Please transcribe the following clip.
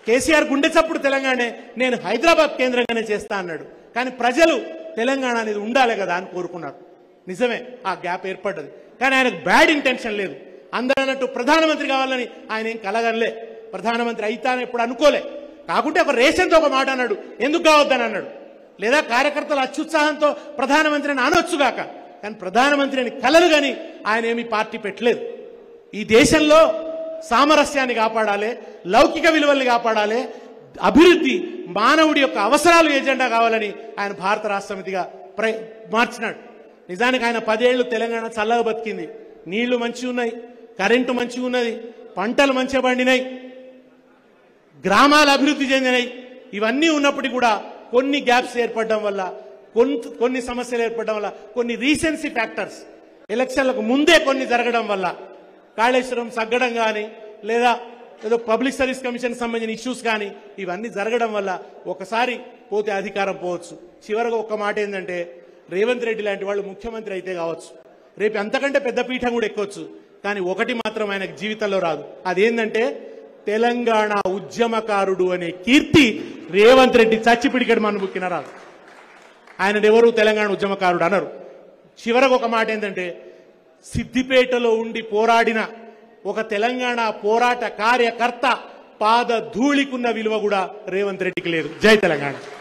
కేసీఆర్ గుండె చప్పుడు తెలంగాణే నేను హైదరాబాద్ కేంద్రంగానే చేస్తా అన్నాడు కానీ ప్రజలు తెలంగాణ అనేది ఉండాలి కదా అని కోరుకున్నారు నిజమే ఆ గ్యాప్ ఏర్పడ్డది కానీ ఆయనకు బ్యాడ్ ఇంటెన్షన్ లేదు అందరూ అన్నట్టు ప్రధానమంత్రి కావాలని ఆయన ఏం కలగనలే ప్రధానమంత్రి అయితానని ఎప్పుడు అనుకోలే కాకుంటే ఒక రేషన్తో ఒక మాట అన్నాడు ఎందుకు కావద్దని అన్నాడు లేదా కార్యకర్తల అత్యుత్సాహంతో ప్రధానమంత్రిని అనొచ్చుగాక కానీ ప్రధానమంత్రి అని కలలు కానీ ఆయన ఏమి పార్టీ పెట్టలేదు ఈ దేశంలో సామరస్యాన్ని కాపాడాలి లౌకిక విలువల్ని కాపాడాలి అభివృద్ధి మానవుడి యొక్క అవసరాలు ఏజెండా కావాలని ఆయన భారత రాష్ట్రపతిగా ప్ర మార్చినాడు నిజానికి ఆయన పదేళ్లు తెలంగాణ చల్లగా బతికింది నీళ్లు మంచిగా ఉన్నాయి కరెంటు మంచిగా ఉన్నది పంటలు మంచిగా పండినాయి గ్రామాలు అభివృద్ధి చెందినాయి ఇవన్నీ ఉన్నప్పటికీ కూడా కొన్ని గ్యాప్స్ ఏర్పడడం వల్ల కొంత కొన్ని సమస్యలు ఏర్పడడం వల్ల కొన్ని రీసెన్సీ ఫ్యాక్టర్స్ ఎలక్షన్లకు ముందే కొన్ని జరగడం వల్ల కాళేశ్వరం సగ్గడం కానీ లేదా ఏదో పబ్లిక్ సర్వీస్ కమిషన్ సంబంధించిన ఇష్యూస్ కానీ ఇవన్నీ జరగడం వల్ల ఒకసారి పోతే అధికారం పోవచ్చు చివరగా ఒక మాట ఏంటంటే రేవంత్ రెడ్డి లాంటి వాళ్ళు ముఖ్యమంత్రి అయితే కావచ్చు రేపు అంతకంటే పెద్ద పీఠం కూడా ఎక్కొచ్చు కానీ ఒకటి మాత్రం ఆయనకు జీవితంలో రాదు అదేంటంటే తెలంగాణ ఉద్యమకారుడు అనే కీర్తి రేవంత్ రెడ్డి చచ్చిపిడికడు మన బుక్కిన రాదు ఆయన ఎవరు తెలంగాణ ఉద్యమకారుడు అన్నారు చివరకు ఒక మాట ఏంటంటే సిద్దిపేటలో ఉండి పోరాడిన ఒక తెలంగాణ పోరాట కార్యకర్త పాద ధూళికున్న విలువ కూడా రేవంత్ రెడ్డికి లేదు జై తెలంగాణ